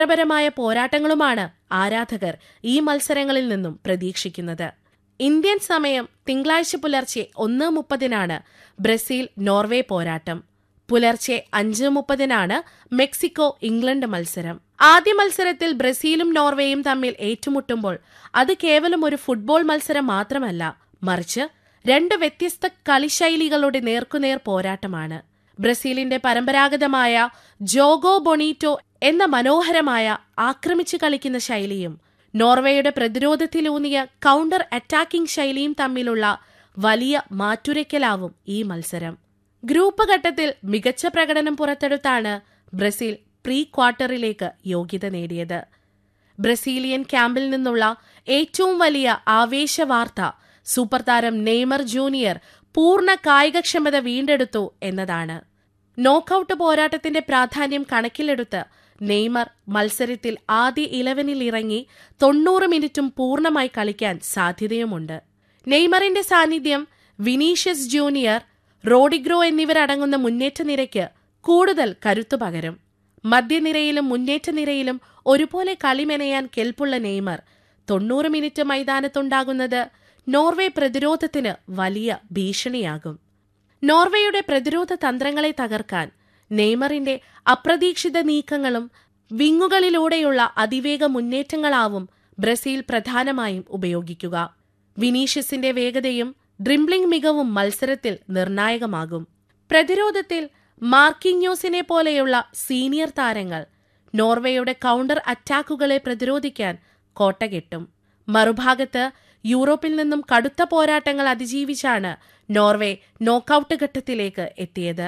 പരമായ പോരാട്ടങ്ങളുമാണ് ആരാധകർ ഈ മത്സരങ്ങളിൽ നിന്നും പ്രതീക്ഷിക്കുന്നത് ഇന്ത്യൻ സമയം തിങ്കളാഴ്ച പുലർച്ചെ ഒന്ന് മുപ്പതിനാണ് ബ്രസീൽ നോർവേ പോരാട്ടം പുലർച്ചെ അഞ്ച് മുപ്പതിനാണ് മെക്സിക്കോ ഇംഗ്ലണ്ട് മത്സരം ആദ്യ മത്സരത്തിൽ ബ്രസീലും നോർവേയും തമ്മിൽ ഏറ്റുമുട്ടുമ്പോൾ അത് കേവലം ഒരു ഫുട്ബോൾ മത്സരം മാത്രമല്ല മറിച്ച് രണ്ട് വ്യത്യസ്ത കളിശൈലികളുടെ നേർക്കുനേർ പോരാട്ടമാണ് ബ്രസീലിന്റെ പരമ്പരാഗതമായ ജോഗോ ബൊണീറ്റോ എന്ന മനോഹരമായ ആക്രമിച്ചു കളിക്കുന്ന ശൈലിയും നോർവേയുടെ പ്രതിരോധത്തിലൂന്നിയ കൗണ്ടർ അറ്റാക്കിംഗ് ശൈലിയും തമ്മിലുള്ള വലിയ മാറ്റുരയ്ക്കലാവും ഈ മത്സരം ഗ്രൂപ്പ് ഘട്ടത്തിൽ മികച്ച പ്രകടനം പുറത്തെടുത്താണ് ബ്രസീൽ പ്രീ ക്വാർട്ടറിലേക്ക് യോഗ്യത നേടിയത് ബ്രസീലിയൻ ക്യാമ്പിൽ നിന്നുള്ള ഏറ്റവും വലിയ ആവേശവാർത്ത സൂപ്പർ താരം നെയ്മർ ജൂനിയർ പൂർണ്ണ കായികക്ഷമത വീണ്ടെടുത്തു എന്നതാണ് നോക്കൌട്ട് പോരാട്ടത്തിന്റെ പ്രാധാന്യം കണക്കിലെടുത്ത് നെയ്മർ മത്സരത്തിൽ ആദ്യ ഇലവനിൽ ഇറങ്ങി തൊണ്ണൂറ് മിനിറ്റും പൂർണ്ണമായി കളിക്കാൻ സാധ്യതയുമുണ്ട് നെയ്മറിന്റെ സാന്നിധ്യം വിനീഷ്യസ് ജൂനിയർ റോഡിഗ്രോ എന്നിവരടങ്ങുന്ന മുന്നേറ്റ നിരയ്ക്ക് കൂടുതൽ കരുത്തു പകരും മധ്യനിരയിലും മുന്നേറ്റ നിരയിലും ഒരുപോലെ കളിമെനയാൻ കെൽപ്പുള്ള നെയ്മർ തൊണ്ണൂറ് മിനിറ്റ് മൈതാനത്തുണ്ടാകുന്നത് നോർവേ പ്രതിരോധത്തിന് വലിയ ഭീഷണിയാകും നോർവേയുടെ പ്രതിരോധ തന്ത്രങ്ങളെ തകർക്കാൻ നെയ്മറിന്റെ അപ്രതീക്ഷിത നീക്കങ്ങളും വിങ്ങുകളിലൂടെയുള്ള അതിവേഗ മുന്നേറ്റങ്ങളാവും ബ്രസീൽ പ്രധാനമായും ഉപയോഗിക്കുക വിനീഷ്യസിന്റെ വേഗതയും ഡ്രിംബ്ലിംഗ് മികവും മത്സരത്തിൽ നിർണായകമാകും പ്രതിരോധത്തിൽ മാർക്കിന്യോസിനെ പോലെയുള്ള സീനിയർ താരങ്ങൾ നോർവേയുടെ കൗണ്ടർ അറ്റാക്കുകളെ പ്രതിരോധിക്കാൻ കോട്ടകെട്ടും മറുഭാഗത്ത് യൂറോപ്പിൽ നിന്നും കടുത്ത പോരാട്ടങ്ങൾ അതിജീവിച്ചാണ് നോർവേ നോക്കൌട്ട് ഘട്ടത്തിലേക്ക് എത്തിയത്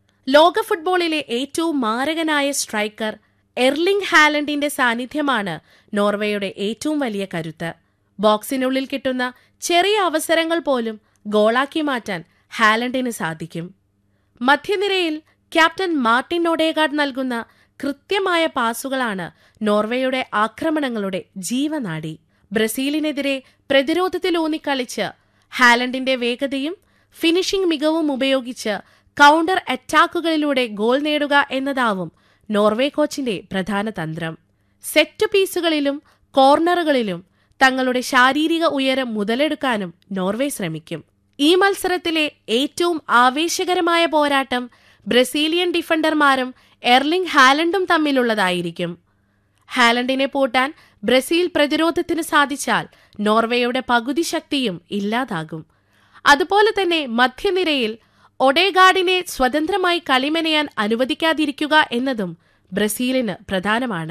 ലോക ഫുട്ബോളിലെ ഏറ്റവും മാരകനായ സ്ട്രൈക്കർ എർലിംഗ് ഹാലൻഡിന്റെ സാന്നിധ്യമാണ് നോർവേയുടെ ഏറ്റവും വലിയ കരുത്ത് ബോക്സിനുള്ളിൽ കിട്ടുന്ന ചെറിയ അവസരങ്ങൾ പോലും ഗോളാക്കി മാറ്റാൻ ഹാലൻഡിന് സാധിക്കും മധ്യനിരയിൽ ക്യാപ്റ്റൻ മാർട്ടിൻ ഒഡേഗാർഡ് നൽകുന്ന കൃത്യമായ പാസുകളാണ് നോർവേയുടെ ആക്രമണങ്ങളുടെ ജീവനാടി ബ്രസീലിനെതിരെ പ്രതിരോധത്തിലൂന്നിക്കളിച്ച് ഹാലൻഡിന്റെ വേഗതയും ഫിനിഷിംഗ് മികവും ഉപയോഗിച്ച് കൗണ്ടർ അറ്റാക്കുകളിലൂടെ ഗോൾ നേടുക എന്നതാവും നോർവേ കോച്ചിന്റെ പ്രധാന തന്ത്രം സെറ്റ് പീസുകളിലും കോർണറുകളിലും തങ്ങളുടെ ശാരീരിക ഉയരം മുതലെടുക്കാനും നോർവേ ശ്രമിക്കും ഈ മത്സരത്തിലെ ഏറ്റവും ആവേശകരമായ പോരാട്ടം ബ്രസീലിയൻ ഡിഫൻഡർമാരും എർലിംഗ് ഹാലൻഡും തമ്മിലുള്ളതായിരിക്കും ഹാലൻഡിനെ പൂട്ടാൻ ബ്രസീൽ പ്രതിരോധത്തിന് സാധിച്ചാൽ നോർവേയുടെ പകുതി ശക്തിയും ഇല്ലാതാകും അതുപോലെ തന്നെ മധ്യനിരയിൽ ഒഡേഗാർഡിനെ സ്വതന്ത്രമായി കളിമെനയാൻ അനുവദിക്കാതിരിക്കുക എന്നതും ബ്രസീലിന് പ്രധാനമാണ്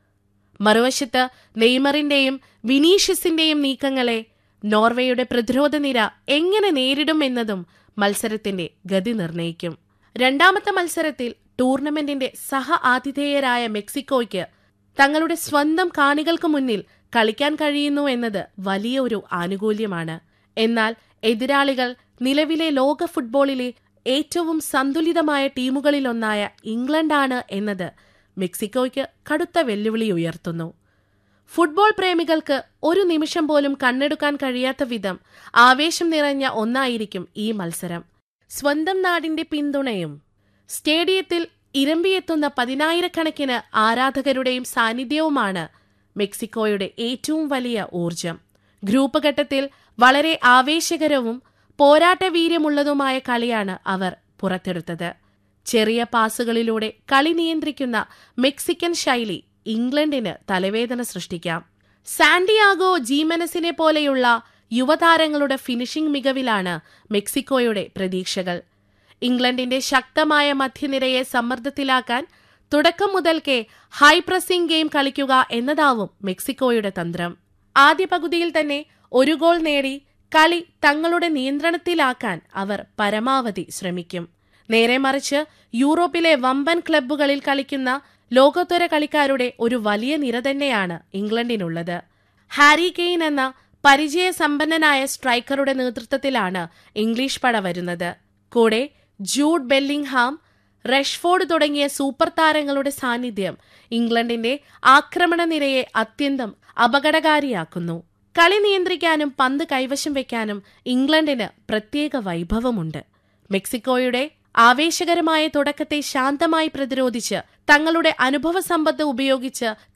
മറുവശത്ത് നെയ്മറിന്റെയും വിനീഷ്യസിന്റെയും നീക്കങ്ങളെ നോർവേയുടെ പ്രതിരോധ നിര എങ്ങനെ നേരിടും എന്നതും മത്സരത്തിന്റെ ഗതി നിർണയിക്കും രണ്ടാമത്തെ മത്സരത്തിൽ ടൂർണമെന്റിന്റെ സഹ ആതിഥേയരായ മെക്സിക്കോയ്ക്ക് തങ്ങളുടെ സ്വന്തം കാണികൾക്ക് മുന്നിൽ കളിക്കാൻ കഴിയുന്നു എന്നത് വലിയ ഒരു ആനുകൂല്യമാണ് എന്നാൽ എതിരാളികൾ നിലവിലെ ലോക ഫുട്ബോളിലെ ഏറ്റവും സന്തുലിതമായ ടീമുകളിലൊന്നായ ഇംഗ്ലണ്ടാണ് എന്നത് മെക്സിക്കോയ്ക്ക് കടുത്ത വെല്ലുവിളി ഉയർത്തുന്നു ഫുട്ബോൾ പ്രേമികൾക്ക് ഒരു നിമിഷം പോലും കണ്ണെടുക്കാൻ കഴിയാത്ത വിധം ആവേശം നിറഞ്ഞ ഒന്നായിരിക്കും ഈ മത്സരം സ്വന്തം നാടിന്റെ പിന്തുണയും സ്റ്റേഡിയത്തിൽ ഇരമ്പിയെത്തുന്ന പതിനായിരക്കണക്കിന് ആരാധകരുടെയും സാന്നിധ്യവുമാണ് മെക്സിക്കോയുടെ ഏറ്റവും വലിയ ഊർജം ഗ്രൂപ്പ് ഘട്ടത്തിൽ വളരെ ആവേശകരവും പോരാട്ടവീര്യമുള്ളതുമായ കളിയാണ് അവർ പുറത്തെടുത്തത് ചെറിയ പാസുകളിലൂടെ കളി നിയന്ത്രിക്കുന്ന മെക്സിക്കൻ ശൈലി ഇംഗ്ലണ്ടിന് തലവേദന സൃഷ്ടിക്കാം സാന്റിയാഗോ ജീമനസിനെ പോലെയുള്ള യുവതാരങ്ങളുടെ ഫിനിഷിംഗ് മികവിലാണ് മെക്സിക്കോയുടെ പ്രതീക്ഷകൾ ഇംഗ്ലണ്ടിന്റെ ശക്തമായ മധ്യനിരയെ സമ്മർദ്ദത്തിലാക്കാൻ തുടക്കം മുതൽക്കേ ഹൈ പ്രസിംഗ് ഗെയിം കളിക്കുക എന്നതാവും മെക്സിക്കോയുടെ തന്ത്രം ആദ്യ പകുതിയിൽ തന്നെ ഒരു ഗോൾ നേടി കളി തങ്ങളുടെ നിയന്ത്രണത്തിലാക്കാൻ അവർ പരമാവധി ശ്രമിക്കും നേരെ മറിച്ച് യൂറോപ്പിലെ വമ്പൻ ക്ലബ്ബുകളിൽ കളിക്കുന്ന ലോകോത്തര കളിക്കാരുടെ ഒരു വലിയ നിര തന്നെയാണ് ഇംഗ്ലണ്ടിനുള്ളത് ഹാരി കെയ്ൻ എന്ന പരിചയസമ്പന്നനായ സ്ട്രൈക്കറുടെ നേതൃത്വത്തിലാണ് ഇംഗ്ലീഷ് പട വരുന്നത് കൂടെ ജൂഡ് ബെല്ലിംഗ്ഹാം റഷ്ഫോർഡ് തുടങ്ങിയ സൂപ്പർ താരങ്ങളുടെ സാന്നിധ്യം ഇംഗ്ലണ്ടിന്റെ ആക്രമണ നിരയെ അത്യന്തം അപകടകാരിയാക്കുന്നു കളി നിയന്ത്രിക്കാനും പന്ത് കൈവശം വെക്കാനും ഇംഗ്ലണ്ടിന് പ്രത്യേക വൈഭവമുണ്ട് മെക്സിക്കോയുടെ ആവേശകരമായ തുടക്കത്തെ ശാന്തമായി പ്രതിരോധിച്ച് തങ്ങളുടെ അനുഭവ സമ്പത്ത് ഉപയോഗിച്ച്